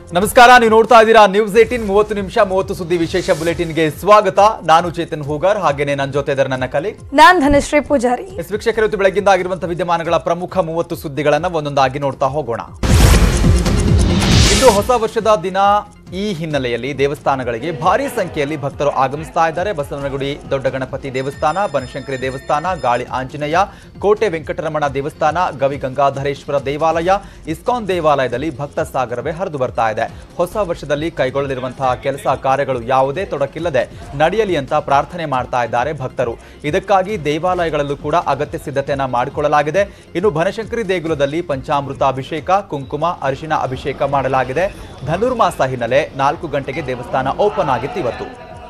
ನಮಸ್ಕಾರ ನೀವು ನೋಡ್ತಾ ಇದ್ದೀರಾ ನ್ಯೂಸ್ ಏಟೀನ್ ಮೂವತ್ತು ನಿಮಿಷ ಮೂವತ್ತು ಸುದ್ದಿ ವಿಶೇಷ ಬುಲೆಟಿನ್ಗೆ ಸ್ವಾಗತ ನಾನು ಚೇತನ್ ಹೂಗಾರ್ ಹಾಗೇನೆ ನನ್ನ ಜೊತೆ ಇದ್ದಾರೆ ನನ್ನ ಕಲೆ ನಾನ್ ಧನಶ್ರೀ ಪೂಜಾರಿ ಎಸ್ ವೀಕ್ಷಕರು ಇವತ್ತು ಬೆಳಗ್ಗಿಂದ ಆಗಿರುವಂತಹ ವಿದ್ಯಮಾನಗಳ ಪ್ರಮುಖ ಮೂವತ್ತು ಸುದ್ದಿಗಳನ್ನ ಒಂದೊಂದಾಗಿ ನೋಡ್ತಾ ಹೋಗೋಣ ಇಂದು ಹೊಸ ವರ್ಷದ ದಿನ ಈ ಹಿನ್ನೆಲೆಯಲ್ಲಿ ದೇವಸ್ಥಾನಗಳಿಗೆ ಭಾರಿ ಸಂಖ್ಯೆಯಲ್ಲಿ ಭಕ್ತರು ಆಗಮಿಸ್ತಾ ಇದ್ದಾರೆ ಬಸವನಗುಡಿ ದೊಡ್ಡ ಗಣಪತಿ ದೇವಸ್ಥಾನ ಬನಶಂಕರಿ ದೇವಸ್ಥಾನ ಗಾಳಿ ಆಂಜನೇಯ ಕೋಟೆ ವೆಂಕಟರಮಣ ದೇವಸ್ಥಾನ ಗವಿ ಗಂಗಾಧರೇಶ್ವರ ದೇವಾಲಯ ಇಸ್ಕಾನ್ ದೇವಾಲಯದಲ್ಲಿ ಭಕ್ತ ಸಾಗರವೇ ಹರಿದು ಬರ್ತಾ ಇದೆ ಹೊಸ ವರ್ಷದಲ್ಲಿ ಕೈಗೊಳ್ಳಲಿರುವಂತಹ ಕೆಲಸ ಕಾರ್ಯಗಳು ಯಾವುದೇ ತೊಡಕಿಲ್ಲದೆ ನಡೆಯಲಿ ಅಂತ ಪ್ರಾರ್ಥನೆ ಮಾಡ್ತಾ ಇದ್ದಾರೆ ಭಕ್ತರು ಇದಕ್ಕಾಗಿ ದೇವಾಲಯಗಳಲ್ಲೂ ಕೂಡ ಅಗತ್ಯ ಸಿದ್ಧತೆಯನ್ನ ಮಾಡಿಕೊಳ್ಳಲಾಗಿದೆ ಇನ್ನು ಬನಶಂಕರಿ ದೇಗುಲದಲ್ಲಿ ಪಂಚಾಮೃತ ಅಭಿಷೇಕ ಕುಂಕುಮ ಅರಿಶಿನ ಅಭಿಷೇಕ ಮಾಡಲಾಗಿದೆ ಧನುರ್ಮಾಸ ಹಿನ್ನೆಲೆ ನಾಲ್ಕು ಗಂಟೆಗೆ ದೇವಸ್ಥಾನ ಓಪನ್ ಆಗಿತ್ತು ಇವತ್ತು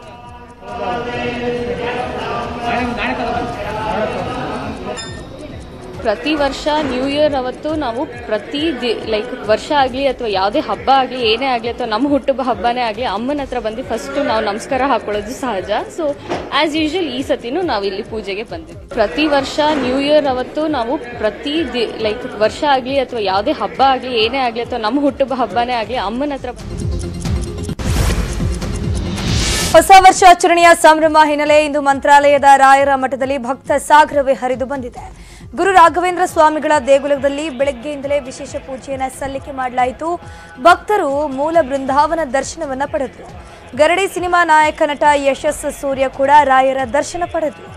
ಪ್ರತಿ ವರ್ಷ ನ್ಯೂ ಇಯರ್ ಅವತ್ತು ನಾವು ಪ್ರತಿ ದಿ ಲೈಕ್ ವರ್ಷ ಆಗಲಿ ಅಥವಾ ಯಾವುದೇ ಹಬ್ಬ ಆಗಲಿ ಏನೇ ಆಗಲಿ ಅಥವಾ ನಮ್ಮ ಹುಟ್ಟುಹಬ್ಬ ಹಬ್ಬನೇ ಆಗಲಿ ಅಮ್ಮನ ಹತ್ರ ಬಂದು ಫಸ್ಟು ನಾವು ನಮಸ್ಕಾರ ಹಾಕೊಳ್ಳೋದು ಸಹಜ ಸೊ ಆ್ಯಸ್ ಯೂಶುವಲ್ ಈ ಸತಿನೂ ನಾವು ಇಲ್ಲಿ ಪೂಜೆಗೆ ಬಂದಿದ್ವಿ ಪ್ರತಿ ವರ್ಷ ನ್ಯೂ ಇಯರ್ ಅವತ್ತು ನಾವು ಪ್ರತಿ ದಿ ಲೈಕ್ ವರ್ಷ ಆಗಲಿ ಅಥವಾ ಯಾವುದೇ ಹಬ್ಬ ಆಗಲಿ ಏನೇ ಆಗಲಿ ಅಥವಾ ನಮ್ಮ ಹುಟ್ಟುಹಬ್ಬ ಹಬ್ಬನೇ ಆಗಲಿ ಅಮ್ಮನ ಹತ್ರ ಹೊಸ ವರ್ಷಾಚರಣೆಯ ಸಂಭ್ರಮ ಹಿನ್ನೆಲೆ ಇಂದು ಮಂತ್ರಾಲಯದ ರಾಯರ ಮಠದಲ್ಲಿ ಭಕ್ತ ಸಾಗರವೇ ಹರಿದು ಬಂದಿದೆ ಗುರು ರಾಘವೇಂದ್ರ ಸ್ವಾಮಿಗಳ ದೇಗುಲದಲ್ಲಿ ಬೆಳಗ್ಗೆಯಿಂದಲೇ ವಿಶೇಷ ಪೂಜೆಯನ್ನ ಸಲ್ಲಿಕೆ ಮಾಡಲಾಯಿತು ಭಕ್ತರು ಮೂಲ ಬೃಂದಾವನ ದರ್ಶನವನ್ನ ಪಡೆದರು ಗರಡಿ ಸಿನಿಮಾ ನಾಯಕ ನಟ ಯಶಸ್ ಸೂರ್ಯ ಕೂಡ ರಾಯರ ದರ್ಶನ ಪಡೆದರು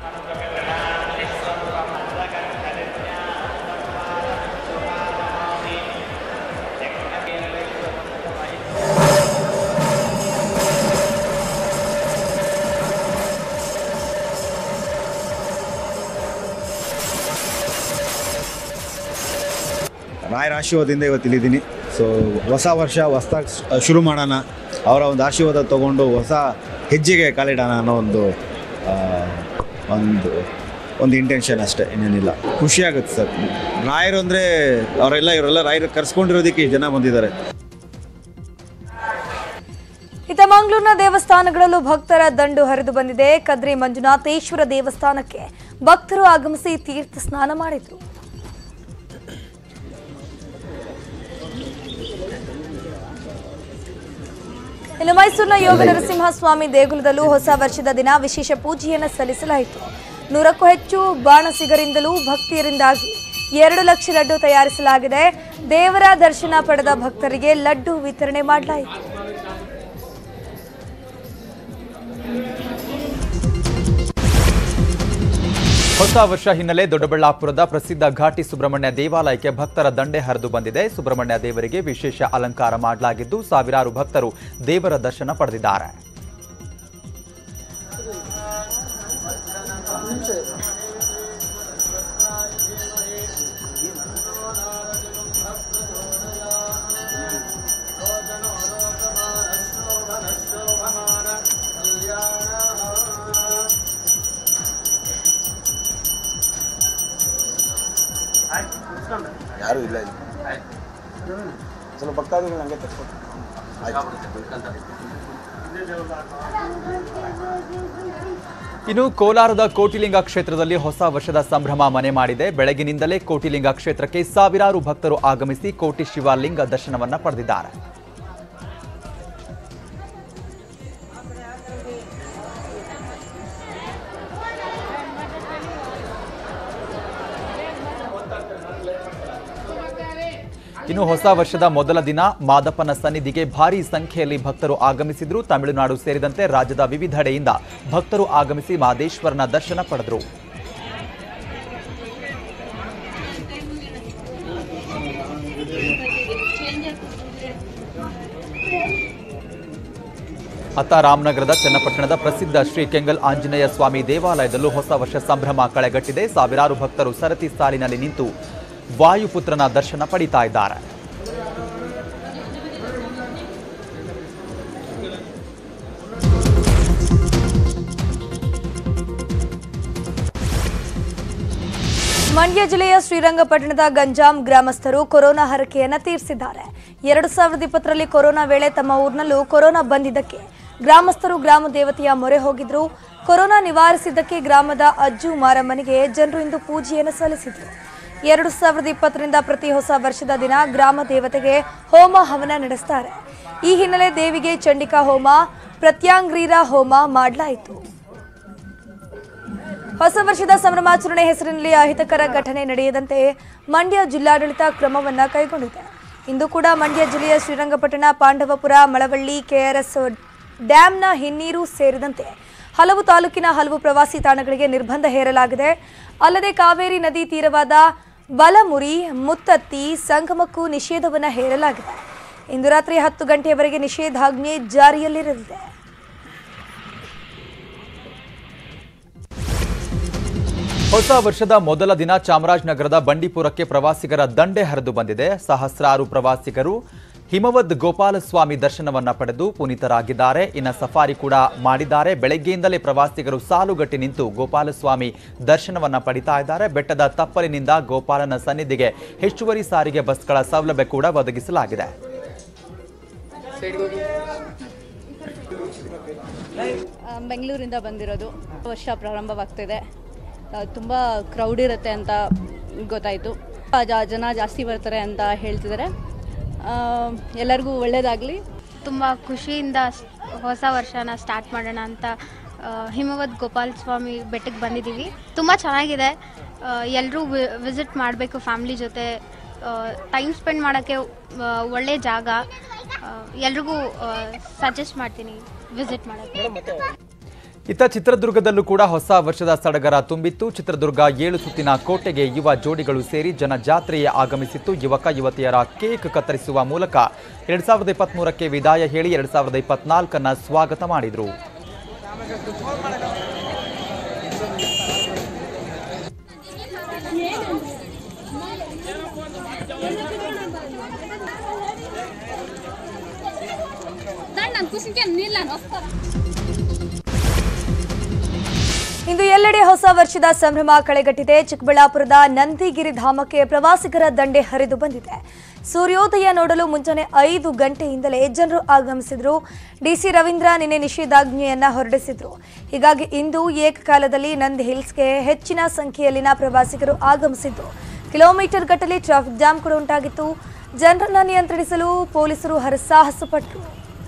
ರಾಯರ ಆಶೀರ್ವಾದದಿಂದ ಇವತ್ತು ಇಲ್ಲಿದ್ದೀನಿ ಸೊ ಹೊಸ ವರ್ಷ ಹೊಸ್ದಾಗಿ ಶುರು ಮಾಡೋಣ ಅವರ ಒಂದು ಆಶೀರ್ವಾದ ತೊಗೊಂಡು ಹೊಸ ಹೆಜ್ಜೆಗೆ ಕಾಲಿಡೋಣ ಅನ್ನೋ ಒಂದು ಆ, ಒಂದು ಒಂದು ಇಂಟೆನ್ಷನ್ ಅಷ್ಟೇ ಇನ್ನೇನಿಲ್ಲ ಖುಷಿಯಾಗುತ್ತೆ ಸರ್ ರಾಯರು ಅಂದರೆ ಅವರೆಲ್ಲ ಇವರೆಲ್ಲ ರಾಯರು ಕರ್ಸ್ಕೊಂಡಿರೋದಕ್ಕೆ ಈ ಜನ ಬಂದಿದ್ದಾರೆ ಇತ್ತ ಮಂಗಳೂರಿನ ದೇವಸ್ಥಾನಗಳಲ್ಲೂ ಭಕ್ತರ ದಂಡು ಹರಿದು ಬಂದಿದೆ ಕದ್ರಿ ಮಂಜುನಾಥೇಶ್ವರ ದೇವಸ್ಥಾನಕ್ಕೆ ಭಕ್ತರು ಆಗಮಿಸಿ ತೀರ್ಥ ಸ್ನಾನ ಮಾಡಿದ್ರು ಇನ್ನು ಮೈಸೂರಿನ ಯೋಗ ನರಸಿಂಹಸ್ವಾಮಿ ದೇಗುಲದಲ್ಲೂ ಹೊಸ ವರ್ಷದ ದಿನ ವಿಶೇಷ ಪೂಜೆಯನ್ನು ಸಲ್ಲಿಸಲಾಯಿತು ನೂರಕ್ಕೂ ಹೆಚ್ಚು ಬಾಣಸಿಗರಿಂದಲೂ ಭಕ್ತಿಯರಿಂದಾಗಿ ಎರಡು ಲಕ್ಷ ಲಡ್ಡು ತಯಾರಿಸಲಾಗಿದೆ ದೇವರ ದರ್ಶನ ಪಡೆದ ಭಕ್ತರಿಗೆ ಲಡ್ಡು ವಿತರಣೆ ಮಾಡಲಾಯಿತು ಹೊಸ ವರ್ಷ ಹಿನ್ನೆಲೆ ದೊಡ್ಡಬಳ್ಳಾಪುರದ ಪ್ರಸಿದ್ಧ ಘಾಟಿ ಸುಬ್ರಹ್ಮಣ್ಯ ದೇವಾಲಯಕ್ಕೆ ಭಕ್ತರ ದಂಡೆ ಹರಿದು ಬಂದಿದೆ ಸುಬ್ರಹ್ಮಣ್ಯ ದೇವರಿಗೆ ವಿಶೇಷ ಅಲಂಕಾರ ಮಾಡಲಾಗಿದ್ದು ಸಾವಿರಾರು ಭಕ್ತರು ದೇವರ ದರ್ಶನ ಪಡೆದಿದ್ದಾರೆ ಯಾರೂ ಇಲ್ಲ ಇಲ್ಲಿ ಸ್ವಲ್ಪ ಭಕ್ತಾದಿಗಳು ಹಂಗೆ ತರ್ಸ್ಕೊಟ್ಟು ಇನ್ನು ಕೋಲಾರದ ಕೋಟಿಲಿಂಗ ಕ್ಷೇತ್ರದಲ್ಲಿ ಹೊಸ ವರ್ಷದ ಸಂಭ್ರಮ ಮನೆ ಮಾಡಿದೆ ಬೆಳಗಿನಿಂದಲೇ ಕೋಟಿಲಿಂಗ ಕ್ಷೇತ್ರಕ್ಕೆ ಸಾವಿರಾರು ಭಕ್ತರು ಆಗಮಿಸಿ ಕೋಟಿ ಶಿವಲಿಂಗ ದರ್ಶನವನ್ನ ಪಡೆದಿದ್ದಾರೆ ಇನ್ನು ಹೊಸ ವರ್ಷದ ಮೊದಲ ದಿನ ಮಾದಪ್ಪನ ಸನ್ನಿಧಿಗೆ ಭಾರಿ ಸಂಖ್ಯೆಯಲ್ಲಿ ಭಕ್ತರು ಆಗಮಿಸಿದ್ರು ತಮಿಳುನಾಡು ಸೇರಿದಂತೆ ರಾಜ್ಯದ ವಿವಿಧೆಡೆಯಿಂದ ಭಕ್ತರು ಆಗಮಿಸಿ ಮಾದೇಶ್ವರನ ದರ್ಶನ ಪಡೆದರು ಅತ್ತ ರಾಮನಗರದ ಚನ್ನಪಟ್ಟಣದ ಪ್ರಸಿದ್ಧ ಶ್ರೀ ಕೆಂಗಲ್ ಆಂಜನೇಯ ಸ್ವಾಮಿ ದೇವಾಲಯದಲ್ಲೂ ಹೊಸ ವರ್ಷ ಸಂಭ್ರಮ ಕಳೆಗಟ್ಟಿದೆ ಸಾವಿರಾರು ಭಕ್ತರು ಸರತಿ ಸಾಲಿನಲ್ಲಿ ನಿಂತು ವಾಯುಪುತ್ರನ ದರ್ಶನ ಪಡಿತಾ ಇದ್ದಾರೆ ಮಂಡ್ಯ ಜಿಲ್ಲೆಯ ಶ್ರೀರಂಗಪಟ್ಟಣದ ಗಂಜಾಂ ಗ್ರಾಮಸ್ಥರು ಕೊರೋನಾ ಹರಕೆಯನ್ನ ತೀರಿಸಿದ್ದಾರೆ ಎರಡು ಸಾವಿರದ ಇಪ್ಪತ್ತರಲ್ಲಿ ಕೊರೋನಾ ವೇಳೆ ತಮ್ಮ ಊರಿನಲ್ಲೂ ಕೊರೋನಾ ಬಂದಿದ್ದಕ್ಕೆ ಗ್ರಾಮಸ್ಥರು ಗ್ರಾಮ ದೇವತೆಯ ಮೊರೆ ಹೋಗಿದ್ರು ಕೊರೋನಾ ನಿವಾರಿಸಿದ್ದಕ್ಕೆ ಗ್ರಾಮದ ಅಜ್ಜು ಮಾರಮ್ಮನಿಗೆ ಜನರು ಇಂದು ಪೂಜೆಯನ್ನು ಸಲ್ಲಿಸಿದರು ಎರಡು ಸಾವಿರದ ಇಪ್ಪತ್ತರಿಂದ ಪ್ರತಿ ಹೊಸ ವರ್ಷದ ದಿನ ಗ್ರಾಮ ದೇವತೆಗೆ ಹೋಮ ಹವನ ನಡೆಸ್ತಾರೆ ಈ ಹಿನ್ನೆಲೆ ದೇವಿಗೆ ಚಂಡಿಕಾ ಹೋಮ ಪ್ರತ್ಯಾಂಗ್ರೀರ ಹೋಮ ಮಾಡಲಾಯಿತು ಹೊಸ ವರ್ಷದ ಸಂಭ್ರಮಾಚರಣೆ ಹೆಸರಿನಲ್ಲಿ ಅಹಿತಕರ ಘಟನೆ ನಡೆಯದಂತೆ ಮಂಡ್ಯ ಜಿಲ್ಲಾಡಳಿತ ಕ್ರಮವನ್ನ ಕೈಗೊಂಡಿದೆ ಇಂದು ಕೂಡ ಮಂಡ್ಯ ಜಿಲ್ಲೆಯ ಶ್ರೀರಂಗಪಟ್ಟಣ ಪಾಂಡವಪುರ ಮಳವಳ್ಳಿ ಕೆಆರ್ಎಸ್ ಡ್ಯಾಂನ ಹಿನ್ನೀರು ಸೇರಿದಂತೆ ಹಲವು ತಾಲೂಕಿನ ಹಲವು ಪ್ರವಾಸಿ ತಾಣಗಳಿಗೆ ನಿರ್ಬಂಧ ಹೇರಲಾಗಿದೆ ಅಲ್ಲದೆ ಕಾವೇರಿ ನದಿ ತೀರವಾದ ಬಲಮುರಿ ಮುತ್ತತ್ತಿ ಸಂಗಮಕ್ಕೂ ನಿಷೇಧವನ್ನು ಹೇರಲಾಗಿದೆ ಇಂದು ರಾತ್ರಿ ಹತ್ತು ಗಂಟೆಯವರೆಗೆ ನಿಷೇಧಾಜ್ಞೆ ಜಾರಿಯಲ್ಲಿರಲಿದೆ ಹೊಸ ವರ್ಷದ ಮೊದಲ ದಿನ ಚಾಮರಾಜನಗರದ ಬಂಡೀಪುರಕ್ಕೆ ಪ್ರವಾಸಿಗರ ದಂಡೆ ಹರಿದು ಬಂದಿದೆ ಸಹಸ್ರಾರು ಪ್ರವಾಸಿಗರು ಹಿಮವದ್ ಗೋಪಾಲಸ್ವಾಮಿ ದರ್ಶನವನ್ನ ಪಡೆದು ಪುನೀತರಾಗಿದ್ದಾರೆ ಇನ್ನು ಸಫಾರಿ ಕೂಡ ಮಾಡಿದ್ದಾರೆ ಬೆಳಗ್ಗೆಯಿಂದಲೇ ಪ್ರವಾಸಿಗರು ಸಾಲುಗಟ್ಟಿ ನಿಂತು ಗೋಪಾಲಸ್ವಾಮಿ ದರ್ಶನವನ್ನ ಪಡಿತಾ ಇದ್ದಾರೆ ಬೆಟ್ಟದ ತಪ್ಪಲಿನಿಂದ ಗೋಪಾಲನ ಸನ್ನಿಧಿಗೆ ಹೆಚ್ಚುವರಿ ಸಾರಿಗೆ ಬಸ್ಗಳ ಸೌಲಭ್ಯ ಕೂಡ ಒದಗಿಸಲಾಗಿದೆ ಆ, ಬೆಂಗಳೂರಿಂದ ಬಂದಿರೋದು ವರ್ಷ ಪ್ರಾರಂಭವಾಗ್ತಿದೆ ತುಂಬ ಕ್ರೌಡ್ ಇರುತ್ತೆ ಅಂತ ಗೊತ್ತಾಯಿತು ಜನ ಜಾಸ್ತಿ ಬರ್ತಾರೆ ಅಂತ ಹೇಳ್ತಿದ್ದಾರೆ ಆ, ಎಲ್ಲರಿಗೂ ಒಳ್ಳೆಯದಾಗಲಿ ತುಂಬ ಖುಷಿಯಿಂದ ಸ್- ಹೊಸ ವರ್ಷನ ಸ್ಟಾರ್ಟ್ ಮಾಡೋಣ ಅಂತ ಆ, ಹಿಮವದ್ ಗೋಪಾಲ ಸ್ವಾಮಿ ಬೆಟ್ಟಕ್ಕೆ ಬಂದಿದ್ದೀವಿ ತುಂಬ ಚೆನ್ನಾಗಿದೆ ಎಲ್ಲರೂ ವಿಸಿಟ್ ಮಾಡಬೇಕು ಫ್ಯಾಮ್ಲಿ ಜೊತೆ ಟೈಮ್ ಸ್ಪೆಂಡ್ ಮಾಡೋಕ್ಕೆ ಒಳ್ಳೆ ಜಾಗ ಎಲ್ರಿಗೂ ಸಜೆಸ್ಟ್ ಮಾಡ್ತೀನಿ ವಿಸಿಟ್ ಮಾಡೋಕ್ಕೆ ಇತ್ತ ಚಿತ್ರದುರ್ಗದಲ್ಲೂ ಕೂಡ ಹೊಸ ವರ್ಷದ ಸಡಗರ ತುಂಬಿತ್ತು ಚಿತ್ರದುರ್ಗ ಏಳು ಸುತ್ತಿನ ಕೋಟೆಗೆ ಯುವ ಜೋಡಿಗಳು ಸೇರಿ ಜನಜಾತ್ರೆಯೇ ಆಗಮಿಸಿತ್ತು ಯುವಕ ಯುವತಿಯರ ಕೇಕ್ ಕತ್ತರಿಸುವ ಮೂಲಕ ಎರಡ್ ಸಾವಿರದ ಇಪ್ಪತ್ಮೂರಕ್ಕೆ ವಿದಾಯ ಹೇಳಿ ಎರಡ್ ಸಾವಿರದ ಇಪ್ಪತ್ನಾಲ್ಕನ್ನ ಸ್ವಾಗತ ಮಾಡಿದ್ರು ಇಂದು ಎಲ್ಲೆಡೆ ಹೊಸ ವರ್ಷದ ಸಂಭ್ರಮ ಕಳೆಗಟ್ಟಿದೆ ಚಿಕ್ಕಬಳ್ಳಾಪುರದ ನಂದಿಗಿರಿ ಧಾಮಕ್ಕೆ ಪ್ರವಾಸಿಗರ ದಂಡೆ ಹರಿದು ಬಂದಿದೆ ಸೂರ್ಯೋದಯ ನೋಡಲು ಮುಂಜಾನೆ ಐದು ಗಂಟೆಯಿಂದಲೇ ಜನರು ಆಗಮಿಸಿದ್ರು ಡಿಸಿ ರವೀಂದ್ರ ನಿನ್ನೆ ನಿಷೇಧಾಜ್ಞೆಯನ್ನ ಹೊರಡಿಸಿದ್ರು ಹೀಗಾಗಿ ಇಂದು ಏಕಕಾಲದಲ್ಲಿ ನಂದಿ ಹಿಲ್ಸ್ಗೆ ಹೆಚ್ಚಿನ ಸಂಖ್ಯೆಯಲ್ಲಿನ ಪ್ರವಾಸಿಗರು ಆಗಮಿಸಿದ್ದು ಕಿಲೋಮೀಟರ್ ಗಟ್ಟಲೆ ಟ್ರಾಫಿಕ್ ಜಾಮ್ ಕೂಡ ಉಂಟಾಗಿತ್ತು ಜನರನ್ನ ನಿಯಂತ್ರಿಸಲು ಪೊಲೀಸರು ಹರಸಾಹಸ ಪಟ್ಟರು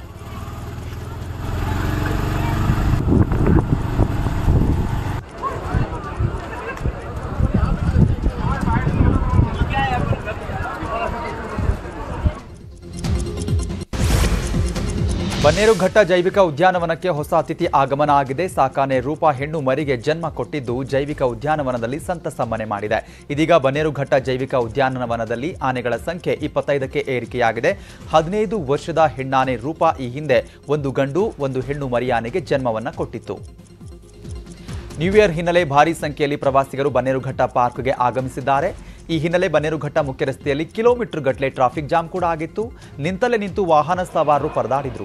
ಬನ್ನೇರುಘಟ್ಟ ಜೈವಿಕ ಉದ್ಯಾನವನಕ್ಕೆ ಹೊಸ ಅತಿಥಿ ಆಗಮನ ಆಗಿದೆ ಸಾಕಾನೆ ರೂಪ ಹೆಣ್ಣು ಮರಿಗೆ ಜನ್ಮ ಕೊಟ್ಟಿದ್ದು ಜೈವಿಕ ಉದ್ಯಾನವನದಲ್ಲಿ ಸಂತಸ ಮನೆ ಮಾಡಿದೆ ಇದೀಗ ಬನ್ನೇರುಘಟ್ಟ ಜೈವಿಕ ಉದ್ಯಾನವನದಲ್ಲಿ ಆನೆಗಳ ಸಂಖ್ಯೆ ಇಪ್ಪತ್ತೈದಕ್ಕೆ ಏರಿಕೆಯಾಗಿದೆ ಹದಿನೈದು ವರ್ಷದ ಹೆಣ್ಣಾನೆ ರೂಪ ಈ ಹಿಂದೆ ಒಂದು ಗಂಡು ಒಂದು ಹೆಣ್ಣು ಮರಿಯಾನೆಗೆ ಜನ್ಮವನ್ನ ಕೊಟ್ಟಿತ್ತು ನ್ಯೂ ಇಯರ್ ಹಿನ್ನೆಲೆ ಭಾರಿ ಸಂಖ್ಯೆಯಲ್ಲಿ ಪ್ರವಾಸಿಗರು ಬನ್ನೇರುಘಟ್ಟ ಪಾರ್ಕ್ಗೆ ಆಗಮಿಸಿದ್ದಾರೆ ಈ ಹಿನ್ನೆಲೆ ಬನ್ನೇರುಘಟ್ಟ ಮುಖ್ಯ ರಸ್ತೆಯಲ್ಲಿ ಕಿಲೋಮೀಟರ್ ಗಟ್ಟಲೆ ಟ್ರಾಫಿಕ್ ಜಾಮ್ ಕೂಡ ಆಗಿತ್ತು ನಿಂತಲ್ಲೇ ನಿಂತು ವಾಹನ ಸವಾರರು ಪರದಾಡಿದ್ರು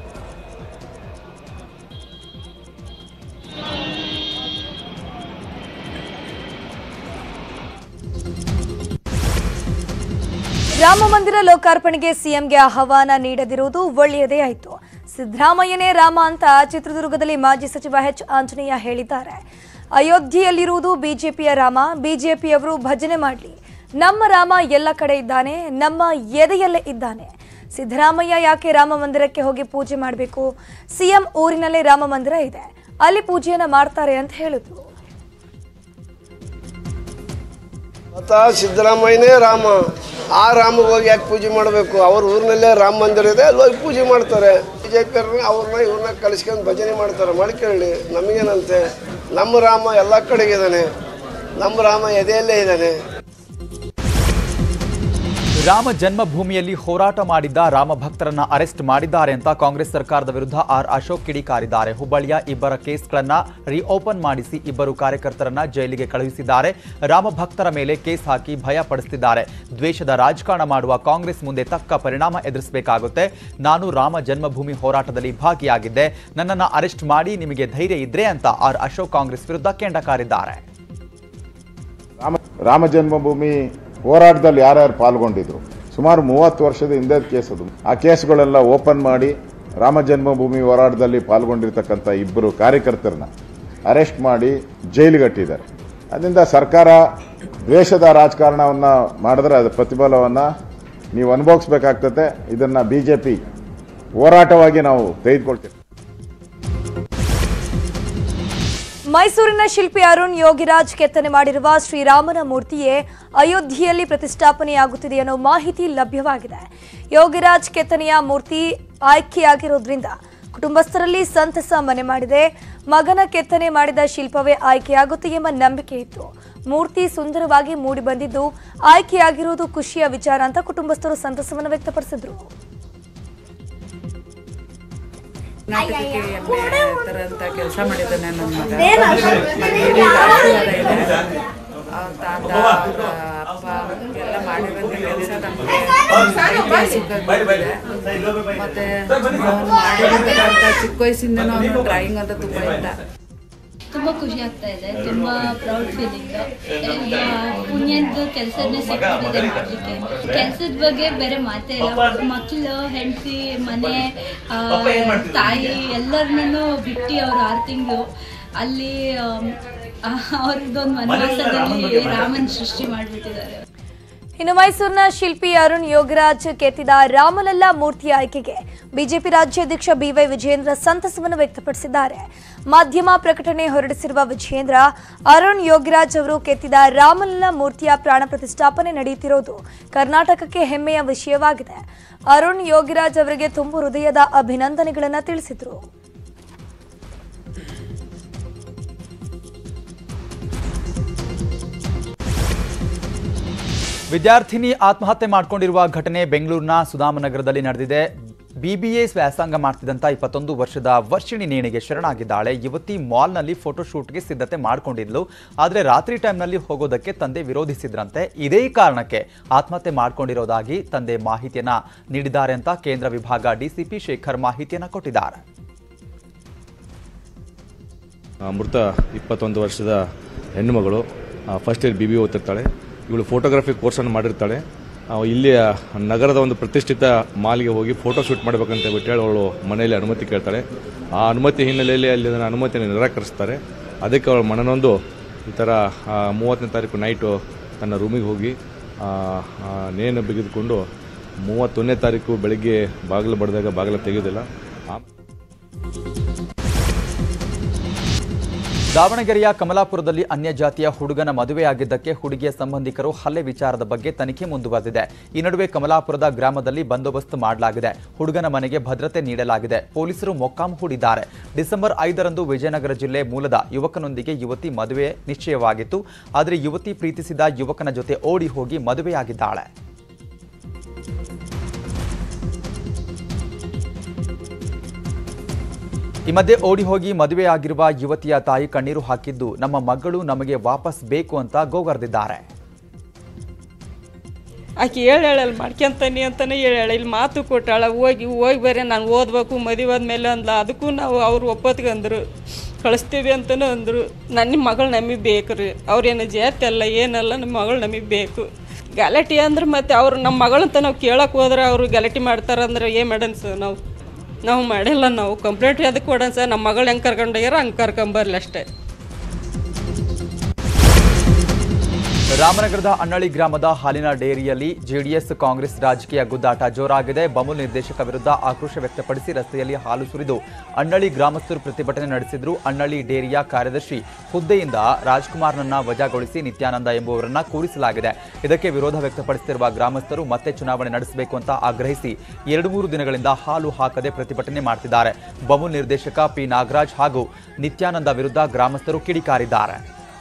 ರಾಮ ಮಂದಿರ ಲೋಕಾರ್ಪಣೆಗೆ ಸಿಎಂಗೆ ಆಹ್ವಾನ ನೀಡದಿರುವುದು ಒಳ್ಳೆಯದೇ ಆಯಿತು ಸಿದ್ದರಾಮಯ್ಯನೇ ರಾಮ ಅಂತ ಚಿತ್ರದುರ್ಗದಲ್ಲಿ ಮಾಜಿ ಸಚಿವ ಎಚ್ ಆಂಜನೇಯ ಹೇಳಿದ್ದಾರೆ ಅಯೋಧ್ಯೆಯಲ್ಲಿರುವುದು ಬಿಜೆಪಿಯ ರಾಮ ಬಿಜೆಪಿಯವರು ಭಜನೆ ಮಾಡಲಿ ನಮ್ಮ ರಾಮ ಎಲ್ಲ ಕಡೆ ಇದ್ದಾನೆ ನಮ್ಮ ಎದೆಯಲ್ಲೇ ಇದ್ದಾನೆ ಸಿದ್ದರಾಮಯ್ಯ ಯಾಕೆ ರಾಮ ಮಂದಿರಕ್ಕೆ ಹೋಗಿ ಪೂಜೆ ಮಾಡಬೇಕು ಸಿಎಂ ಊರಿನಲ್ಲೇ ರಾಮ ಮಂದಿರ ಇದೆ ಅಲ್ಲಿ ಪೂಜೆಯನ್ನ ಮಾಡ್ತಾರೆ ಅಂತ ಹೇಳಿದ್ರು ಮತ ಸಿದ್ದರಾಮಯ್ಯನೇ ರಾಮ ಆ ರಾಮಗೆ ಹೋಗಿ ಯಾಕೆ ಪೂಜೆ ಮಾಡಬೇಕು ಅವ್ರ ಊರಿನಲ್ಲೇ ರಾಮ ಮಂದಿರ ಇದೆ ಅಲ್ಲಿ ಹೋಗಿ ಪೂಜೆ ಮಾಡ್ತಾರೆ ಬಿ ಜೆ ಪಿಯವ್ರನ್ನ ಅವ್ರನ್ನ ಇವ್ರನ್ನ ಕಲಿಸ್ಕೊಂಡು ಭಜನೆ ಮಾಡ್ತಾರೆ ಮಾಡ್ಕೊಳ್ಳಿ ನಮಗೇನಂತೆ ನಮ್ಮ ರಾಮ ಎಲ್ಲ ಕಡೆಗಿದ್ದಾನೆ ನಮ್ಮ ರಾಮ ಎದೆಯಲ್ಲೇ ಇದ್ದಾನೆ ರಾಮ ಜನ್ಮಭೂಮಿಯಲ್ಲಿ ಹೋರಾಟ ಮಾಡಿದ್ದ ರಾಮ ಭಕ್ತರನ್ನ ಅರೆಸ್ಟ್ ಮಾಡಿದ್ದಾರೆ ಅಂತ ಕಾಂಗ್ರೆಸ್ ಸರ್ಕಾರದ ವಿರುದ್ಧ ಆರ್ ಅಶೋಕ್ ಕಿಡಿಕಾರಿದ್ದಾರೆ ಹುಬ್ಬಳ್ಳಿಯ ಇಬ್ಬರ ಕೇಸ್ಗಳನ್ನ ರೀಓಪನ್ ಮಾಡಿಸಿ ಇಬ್ಬರು ಕಾರ್ಯಕರ್ತರನ್ನ ಜೈಲಿಗೆ ಕಳುಹಿಸಿದ್ದಾರೆ ರಾಮ ಭಕ್ತರ ಮೇಲೆ ಕೇಸ್ ಹಾಕಿ ಭಯ ಪಡಿಸುತ್ತಿದ್ದಾರೆ ದ್ವೇಷದ ರಾಜಕಾರಣ ಮಾಡುವ ಕಾಂಗ್ರೆಸ್ ಮುಂದೆ ತಕ್ಕ ಪರಿಣಾಮ ಎದುರಿಸಬೇಕಾಗುತ್ತೆ ನಾನು ರಾಮ ಜನ್ಮಭೂಮಿ ಹೋರಾಟದಲ್ಲಿ ಭಾಗಿಯಾಗಿದ್ದೆ ನನ್ನನ್ನು ಅರೆಸ್ಟ್ ಮಾಡಿ ನಿಮಗೆ ಧೈರ್ಯ ಇದ್ರೆ ಅಂತ ಆರ್ ಅಶೋಕ್ ಕಾಂಗ್ರೆಸ್ ವಿರುದ್ಧ ಕೆಂಡ ಕಾರಿದ್ದಾರೆ ರಾಮ ರಾಮ ಜನ್ಮಭೂಮಿ ಹೋರಾಟದಲ್ಲಿ ಯಾರ್ಯಾರು ಪಾಲ್ಗೊಂಡಿದ್ರು ಸುಮಾರು ಮೂವತ್ತು ವರ್ಷದ ಹಿಂದೆ ಕೇಸ್ ಅದು ಆ ಕೇಸ್ಗಳೆಲ್ಲ ಓಪನ್ ಮಾಡಿ ರಾಮ ಜನ್ಮಭೂಮಿ ಹೋರಾಟದಲ್ಲಿ ಪಾಲ್ಗೊಂಡಿರ್ತಕ್ಕಂಥ ಇಬ್ಬರು ಕಾರ್ಯಕರ್ತರನ್ನ ಅರೆಸ್ಟ್ ಮಾಡಿ ಜೈಲಿಗಟ್ಟಿದ್ದಾರೆ ಅದರಿಂದ ಸರ್ಕಾರ ದ್ವೇಷದ ರಾಜಕಾರಣವನ್ನು ಮಾಡಿದ್ರೆ ಅದು ಪ್ರತಿಫಲವನ್ನು ನೀವು ಅನುಭವಿಸ್ಬೇಕಾಗ್ತದೆ ಇದನ್ನು ಬಿ ಜೆ ಪಿ ಹೋರಾಟವಾಗಿ ನಾವು ತೆಗೆದುಕೊಳ್ತೀವಿ ಮೈಸೂರಿನ ಶಿಲ್ಪಿ ಅರುಣ್ ಯೋಗಿರಾಜ್ ಕೆತ್ತನೆ ಮಾಡಿರುವ ಶ್ರೀರಾಮನ ಮೂರ್ತಿಯೇ ಅಯೋಧ್ಯೆಯಲ್ಲಿ ಪ್ರತಿಷ್ಠಾಪನೆಯಾಗುತ್ತಿದೆ ಅನ್ನೋ ಮಾಹಿತಿ ಲಭ್ಯವಾಗಿದೆ ಯೋಗಿರಾಜ್ ಕೆತ್ತನೆಯ ಮೂರ್ತಿ ಆಯ್ಕೆಯಾಗಿರೋದ್ರಿಂದ ಕುಟುಂಬಸ್ಥರಲ್ಲಿ ಸಂತಸ ಮನೆ ಮಾಡಿದೆ ಮಗನ ಕೆತ್ತನೆ ಮಾಡಿದ ಶಿಲ್ಪವೇ ಆಯ್ಕೆಯಾಗುತ್ತೆ ಎಂಬ ನಂಬಿಕೆ ಇತ್ತು ಮೂರ್ತಿ ಸುಂದರವಾಗಿ ಮೂಡಿ ಬಂದಿದ್ದು ಆಯ್ಕೆಯಾಗಿರುವುದು ಖುಷಿಯ ವಿಚಾರ ಅಂತ ಕುಟುಂಬಸ್ಥರು ಸಂತಸವನ್ನು ವ್ಯಕ್ತಪಡಿಸಿದ್ರು ಕರ್ನಾಟಕಕ್ಕೆ ಹೆಮ್ಮೆ ತರಂತ ಕೆಲಸ ಮಾಡಿದ್ದಾನೆ ನನ್ನ ಮಗ ಮನೆಯಲ್ಲಿ ಆಶೀರ್ವಾದ ಇದೆ ಅವ್ರ ತಾತ ಅವ್ರ ಅಪ್ಪ ಎಲ್ಲ ಮಾಡಿರೋಂಥ ಕೆಲಸ ನಮಗೆ ಐತಿಹಾಸಿಕವಾಗಿದೆ ಮತ್ತೆ ಅವ್ನು ಮಾಡಿರ್ತಕ್ಕಂಥ ಚಿಕ್ಕ ವಯಸ್ಸಿಂದನೂ ಅವನು ಡ್ರಾಯಿಂಗ್ ಅಂತ ತುಂಬ ಇಷ್ಟ ತುಂಬ ಖುಷಿ ಆಗ್ತಾ ಇದೆ ತುಂಬ ಪ್ರೌಡ್ ಫೀಲಿಂಗ್ ಪುಣ್ಯದ ಕೆಲಸನೇ ಸಿಕ್ಕಿದೆ ಮಾಡಲಿಕ್ಕೆ ಕೆಲಸದ ಬಗ್ಗೆ ಬೇರೆ ಮಾತೇ ಇಲ್ಲ ಮಕ್ಕಳು ಹೆಂಡತಿ ಮನೆ ಆ, ತಾಯಿ ಎಲ್ಲರನ್ನೂ ಬಿಟ್ಟು ಅವ್ರು ಆರು ತಿಂಗಳು ಅಲ್ಲಿ ಅವ್ರದ್ದೊಂದು ವನವಾಸದಲ್ಲಿ ರಾಮನ್ ಸೃಷ್ಟಿ ಮಾಡಿಬಿಟ್ಟಿದ್ದಾರೆ ಇನ್ನು ಮೈಸೂರಿನ ಶಿಲ್ಪಿ ಅರುಣ್ ಯೋಗರಾಜ್ ಕೆತ್ತಿದ ರಾಮಲಲ್ಲ ಮೂರ್ತಿ ಆಯ್ಕೆಗೆ ಬಿಜೆಪಿ ರಾಜ್ಯಾಧ್ಯಕ್ಷ ಬಿವೈ ವಿಜೇಂದ್ರ ಸಂತಸವನ್ನು ವ್ಯಕ್ತಪಡಿಸಿದ್ದಾರೆ ಮಾಧ್ಯಮ ಪ್ರಕಟಣೆ ಹೊರಡಿಸಿರುವ ವಿಜೇಂದ್ರ ಅರುಣ್ ಯೋಗಿರಾಜ್ ಅವರು ಕೆತ್ತಿದ ರಾಮಲಲ್ಲ ಮೂರ್ತಿಯ ಪ್ರಾಣ ಪ್ರತಿಷ್ಠಾಪನೆ ನಡೆಯುತ್ತಿರೋದು ಕರ್ನಾಟಕಕ್ಕೆ ಹೆಮ್ಮೆಯ ವಿಷಯವಾಗಿದೆ ಅರುಣ್ ಯೋಗಿರಾಜ್ ಅವರಿಗೆ ತುಂಬು ಹೃದಯದ ಅಭಿನಂದನೆಗಳನ್ನು ತಿಳಿಸಿದರು ವಿದ್ಯಾರ್ಥಿನಿ ಆತ್ಮಹತ್ಯೆ ಮಾಡಿಕೊಂಡಿರುವ ಘಟನೆ ಬೆಂಗಳೂರಿನ ಸುಧಾಮನಗರದಲ್ಲಿ ನಡೆದಿದೆ ಬಿಬಿಎ ವ್ಯಾಸಂಗ ಮಾಡ್ತಿದ್ದಂಥ ಇಪ್ಪತ್ತೊಂದು ವರ್ಷದ ವರ್ಷಿಣಿ ನೇಣಿಗೆ ಶರಣಾಗಿದ್ದಾಳೆ ಯುವತಿ ಮಾಲ್ನಲ್ಲಿ ಫೋಟೋಶೂಟ್ಗೆ ಸಿದ್ಧತೆ ಮಾಡ್ಕೊಂಡಿದ್ಲು ಆದರೆ ರಾತ್ರಿ ಟೈಮ್ನಲ್ಲಿ ಹೋಗೋದಕ್ಕೆ ತಂದೆ ವಿರೋಧಿಸಿದ್ರಂತೆ ಇದೇ ಕಾರಣಕ್ಕೆ ಆತ್ಮಹತ್ಯೆ ಮಾಡ್ಕೊಂಡಿರೋದಾಗಿ ತಂದೆ ಮಾಹಿತಿಯನ್ನ ನೀಡಿದ್ದಾರೆ ಅಂತ ಕೇಂದ್ರ ವಿಭಾಗ ಡಿಸಿಪಿ ಶೇಖರ್ ಮಾಹಿತಿಯನ್ನ ಕೊಟ್ಟಿದ್ದಾರೆ ಆ, ಮೃತ ಇಪ್ಪತ್ತೊಂದು ವರ್ಷದ ಹೆಣ್ಣುಮಗಳು ಫಸ್ಟ್ ಇಯರ್ ಬಿ ಬಿ ಓದ್ತಿರ್ತಾಳೆ ಇವಳು ಫೋಟೋಗ್ರಫಿ ಕೋರ್ಸನ್ನು ಮಾಡಿರ್ತಾಳೆ ಆ, ಇಲ್ಲಿಯ ನಗರದ ಒಂದು ಪ್ರತಿಷ್ಠಿತ ಮಾಲ್ಗೆ ಹೋಗಿ ಫೋಟೋ ಶೂಟ್ ಮಾಡಬೇಕಂತ ಬಿಟ್ಟು ಹೇಳಿ ಅವಳು ಮನೆಯಲ್ಲಿ ಅನುಮತಿ ಕೇಳ್ತಾಳೆ ಆ ಅನುಮತಿ ಹಿನ್ನೆಲೆಯಲ್ಲಿ ಅಲ್ಲಿ ಅದನ್ನು ಅನುಮತಿಯನ್ನು ನಿರಾಕರಿಸ್ತಾರೆ ಅದಕ್ಕೆ ಅವಳು ಮನನೊಂದು ಈ ಥರ ಆ, ಮೂವತ್ತನೇ ತಾರೀಕು ನೈಟು ತನ್ನ ರೂಮಿಗೆ ಹೋಗಿ ಆ, ಆ, ನೇಣು ಬಿಗಿದುಕೊಂಡು ಮೂವತ್ತೊಂದನೇ ತಾರೀಕು ಬೆಳಗ್ಗೆ ಬಾಗಿಲು ಬಡಿದಾಗ ಬಾಗಿಲು ತೆಗೆಯೋದಿಲ್ಲ ಆ ದಾವಣಗೆರೆಯ ಕಮಲಾಪುರದಲ್ಲಿ ಅನ್ಯ ಜಾತಿಯ ಹುಡುಗನ ಮದುವೆಯಾಗಿದ್ದಕ್ಕೆ ಹುಡುಗಿಯ ಸಂಬಂಧಿಕರು ಹಲ್ಲೆ ವಿಚಾರದ ಬಗ್ಗೆ ತನಿಖೆ ಮುಂದುವರೆದಿದೆ ಈ ನಡುವೆ ಕಮಲಾಪುರದ ಗ್ರಾಮದಲ್ಲಿ ಬಂದೋಬಸ್ತ್ ಮಾಡಲಾಗಿದೆ ಹುಡುಗನ ಮನೆಗೆ ಭದ್ರತೆ ನೀಡಲಾಗಿದೆ ಪೊಲೀಸರು ಮೊಕ್ಕಾಂ ಹೂಡಿದ್ದಾರೆ ಡಿಸೆಂಬರ್ ಐದರಂದು ವಿಜಯನಗರ ಜಿಲ್ಲೆ ಮೂಲದ ಯುವಕನೊಂದಿಗೆ ಯುವತಿ ಮದುವೆ ನಿಶ್ಚಯವಾಗಿತ್ತು ಆದರೆ ಯುವತಿ ಪ್ರೀತಿಸಿದ ಯುವಕನ ಜೊತೆ ಓಡಿ ಹೋಗಿ ಮದುವೆಯಾಗಿದ್ದಾಳೆ ಈ ಮಧ್ಯೆ ಓಡಿ ಹೋಗಿ ಮದುವೆಯಾಗಿರುವ ಯುವತಿಯ ತಾಯಿ ಕಣ್ಣೀರು ಹಾಕಿದ್ದು ನಮ್ಮ ಮಗಳು ನಮಗೆ ವಾಪಸ್ ಬೇಕು ಅಂತ ಗೋಗರ್ದಿದ್ದಾರೆ ಆಕೆ ಹೇಳೇಳಲ್ಲಿ ಮಾಡ್ಕೊಂತಾನೆ ಅಂತಾನೆ ಹೇಳೇಳ ಇಲ್ಲಿ ಮಾತು ಕೊಟ್ಟಾಳ ಹೋಗಿ ಹೋಗಿ ಬೇರೆ ನಾನು ಓದ್ಬೇಕು ಮದುವೆ ಆದ್ಮೇಲೆ ಅಂದ್ಲ ಅದಕ್ಕೂ ನಾವು ಅವ್ರು ಒಪ್ಪತ್ಗಂದ್ರು ಕಳಿಸ್ತೀವಿ ಅಂತಲೂ ಅಂದರು ನನ್ನ ಮಗಳು ನಮಗೆ ಬೇಕು ರೀ ಅವ್ರೇನು ಜಾತಿ ಅಲ್ಲ ಏನಲ್ಲ ನಮ್ಮ ಮಗಳು ನಮಗೆ ಬೇಕು ಗಲಾಟೆ ಅಂದ್ರೆ ಮತ್ತೆ ಅವ್ರು ನಮ್ಮ ಮಗಳಂತ ನಾವು ಕೇಳಕ್ಕೆ ಹೋದ್ರೆ ಅವರು ಗಲಾಟೆ ಮಾಡ್ತಾರಂದ್ರೆ ಏನು ಮಾಡೋಣ ಸರ್ ನಾವು ನಾವು ಮಾಡಿಲ್ಲ ನಾವು ಕಂಪ್ಲೇಂಟ್ ಅದಕ್ಕೆ ಕೊಡೋಣ ಸರ್ ನಮ್ಮ ಮಗಳು ಹೆಂಗೆ ಕರ್ಕೊಂಡೋಗ್ಯಾರ ಹಂಗೆ ಕರ್ಕೊಂಬರ್ಲಿ ಅಷ್ಟೇ ರಾಮನಗರದ ಅಣ್ಣಳಿ ಗ್ರಾಮದ ಹಾಲಿನ ಡೇರಿಯಲ್ಲಿ ಜೆಡಿಎಸ್ ಕಾಂಗ್ರೆಸ್ ರಾಜಕೀಯ ಗುದ್ದಾಟ ಜೋರಾಗಿದೆ ಬಮೂಲ್ ನಿರ್ದೇಶಕ ವಿರುದ್ಧ ಆಕ್ರೋಶ ವ್ಯಕ್ತಪಡಿಸಿ ರಸ್ತೆಯಲ್ಲಿ ಹಾಲು ಸುರಿದು ಅಣ್ಣಳಿ ಗ್ರಾಮಸ್ಥರು ಪ್ರತಿಭಟನೆ ನಡೆಸಿದ್ರು ಅಣ್ಣಳಿ ಡೇರಿಯ ಕಾರ್ಯದರ್ಶಿ ಹುದ್ದೆಯಿಂದ ರಾಜ್ಕುಮಾರ್ನನ್ನ ವಜಾಗೊಳಿಸಿ ನಿತ್ಯಾನಂದ ಎಂಬುವರನ್ನ ಕೂರಿಸಲಾಗಿದೆ ಇದಕ್ಕೆ ವಿರೋಧ ವ್ಯಕ್ತಪಡಿಸುತ್ತಿರುವ ಗ್ರಾಮಸ್ಥರು ಮತ್ತೆ ಚುನಾವಣೆ ನಡೆಸಬೇಕು ಅಂತ ಆಗ್ರಹಿಸಿ ಎರಡು ಮೂರು ದಿನಗಳಿಂದ ಹಾಲು ಹಾಕದೆ ಪ್ರತಿಭಟನೆ ಮಾಡ್ತಿದ್ದಾರೆ ಬಮೂಲ್ ನಿರ್ದೇಶಕ ಪಿ ನಾಗರಾಜ್ ಹಾಗೂ ನಿತ್ಯಾನಂದ ವಿರುದ್ಧ ಗ್ರಾಮಸ್ಥರು ಕಿಡಿಕಾರಿದ್ದಾರೆ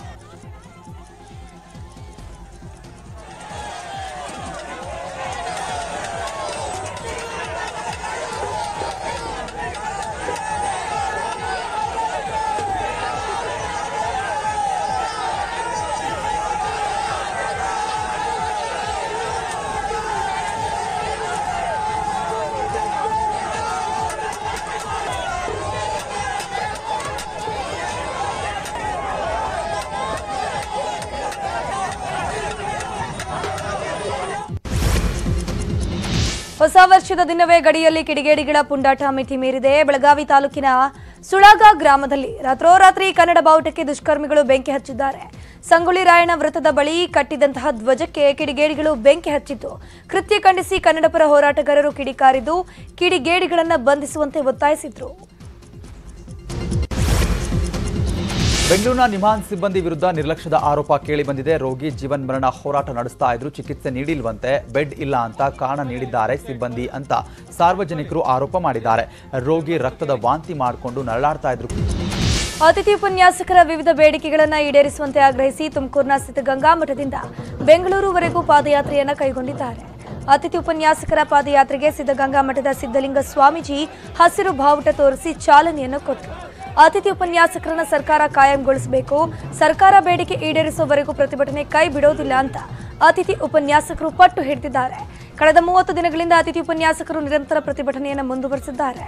ಹೊಸ ವರ್ಷದ ದಿನವೇ ಗಡಿಯಲ್ಲಿ ಕಿಡಿಗೇಡಿಗಳ ಪುಂಡಾಟ ಮಿತಿ ಮೀರಿದೆ ಬೆಳಗಾವಿ ತಾಲೂಕಿನ ಸುಳಗ ಗ್ರಾಮದಲ್ಲಿ ರಾತ್ರೋರಾತ್ರಿ ಕನ್ನಡ ಬಾವುಟಕ್ಕೆ ದುಷ್ಕರ್ಮಿಗಳು ಬೆಂಕಿ ಹಚ್ಚಿದ್ದಾರೆ ಸಂಗೊಳ್ಳಿ ರಾಯಣ್ಣ ವೃತ್ತದ ಬಳಿ ಕಟ್ಟಿದಂತಹ ಧ್ವಜಕ್ಕೆ ಕಿಡಿಗೇಡಿಗಳು ಬೆಂಕಿ ಹಚ್ಚಿದ್ದು ಕೃತ್ಯ ಖಂಡಿಸಿ ಕನ್ನಡಪರ ಹೋರಾಟಗಾರರು ಕಿಡಿಕಾರಿದ್ದು ಕಿಡಿಗೇಡಿಗಳನ್ನು ಬಂಧಿಸುವಂತೆ ಒತ್ತಾಯಿಸಿದ್ರು ಬೆಂಗಳೂರಿನ ನಿಮಾನ್ ಸಿಬ್ಬಂದಿ ವಿರುದ್ಧ ನಿರ್ಲಕ್ಷ್ಯದ ಆರೋಪ ಕೇಳಿಬಂದಿದೆ ರೋಗಿ ಜೀವನ್ ಮರಣ ಹೋರಾಟ ನಡೆಸ್ತಾ ಇದ್ರು ಚಿಕಿತ್ಸೆ ನೀಡಿಲ್ವಂತೆ ಬೆಡ್ ಇಲ್ಲ ಅಂತ ಕಾರಣ ನೀಡಿದ್ದಾರೆ ಸಿಬ್ಬಂದಿ ಅಂತ ಸಾರ್ವಜನಿಕರು ಆರೋಪ ಮಾಡಿದ್ದಾರೆ ರೋಗಿ ರಕ್ತದ ವಾಂತಿ ಮಾಡಿಕೊಂಡು ನರಳಾಡ್ತಾ ಇದ್ರು ಅತಿಥಿ ಉಪನ್ಯಾಸಕರ ವಿವಿಧ ಬೇಡಿಕೆಗಳನ್ನು ಈಡೇರಿಸುವಂತೆ ಆಗ್ರಹಿಸಿ ತುಮಕೂರಿನ ಸಿದ್ಧಗಂಗಾ ಮಠದಿಂದ ಬೆಂಗಳೂರುವರೆಗೂ ಪಾದಯಾತ್ರೆಯನ್ನು ಕೈಗೊಂಡಿದ್ದಾರೆ ಅತಿಥಿ ಉಪನ್ಯಾಸಕರ ಪಾದಯಾತ್ರೆಗೆ ಸಿದ್ಧಗಂಗಾ ಮಠದ ಸಿದ್ಧಲಿಂಗ ಸ್ವಾಮೀಜಿ ಹಸಿರು ಬಾವುಟ ತೋರಿಸಿ ಚಾಲನೆಯನ್ನು ಕೊಟ್ಟರು ಅತಿಥಿ ಉಪನ್ಯಾಸಕರನ್ನ ಸರ್ಕಾರ ಕಾಯಂಗೊಳಿಸಬೇಕು ಸರ್ಕಾರ ಬೇಡಿಕೆ ಈಡೇರಿಸುವವರೆಗೂ ಪ್ರತಿಭಟನೆ ಕೈ ಬಿಡೋದಿಲ್ಲ ಅಂತ ಅತಿಥಿ ಉಪನ್ಯಾಸಕರು ಪಟ್ಟು ಹಿಡಿದಿದ್ದಾರೆ ಕಳೆದ ಮೂವತ್ತು ದಿನಗಳಿಂದ ಅತಿಥಿ ಉಪನ್ಯಾಸಕರು ನಿರಂತರ ಪ್ರತಿಭಟನೆಯನ್ನು ಮುಂದುವರೆಸಿದ್ದಾರೆ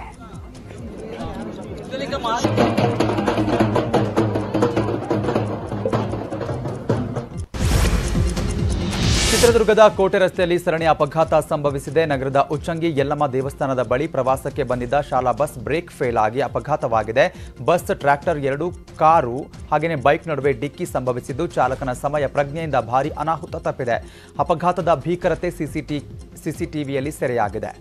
ಚಿತ್ರದುರ್ಗದ ಕೋಟೆ ರಸ್ತೆಯಲ್ಲಿ ಸರಣಿ ಅಪಘಾತ ಸಂಭವಿಸಿದೆ ನಗರದ ಉಚ್ಚಂಗಿ ಯಲ್ಲಮ್ಮ ದೇವಸ್ಥಾನದ ಬಳಿ ಪ್ರವಾಸಕ್ಕೆ ಬಂದಿದ್ದ ಶಾಲಾ ಬಸ್ ಬ್ರೇಕ್ ಫೇಲ್ ಆಗಿ ಅಪಘಾತವಾಗಿದೆ ಬಸ್ ಟ್ರ್ಯಾಕ್ಟರ್ ಎರಡು ಕಾರು ಹಾಗೆಯೇ ಬೈಕ್ ನಡುವೆ ಡಿಕ್ಕಿ ಸಂಭವಿಸಿದ್ದು ಚಾಲಕನ ಸಮಯ ಪ್ರಜ್ಞೆಯಿಂದ ಭಾರಿ ಅನಾಹುತ ತಪ್ಪಿದೆ ಅಪಘಾತದ ಭೀಕರತೆ ಸಿಸಿಟಿ ಸಿಸಿಟಿವಿಯಲ್ಲಿ ಸೆರೆಯಾಗಿದೆ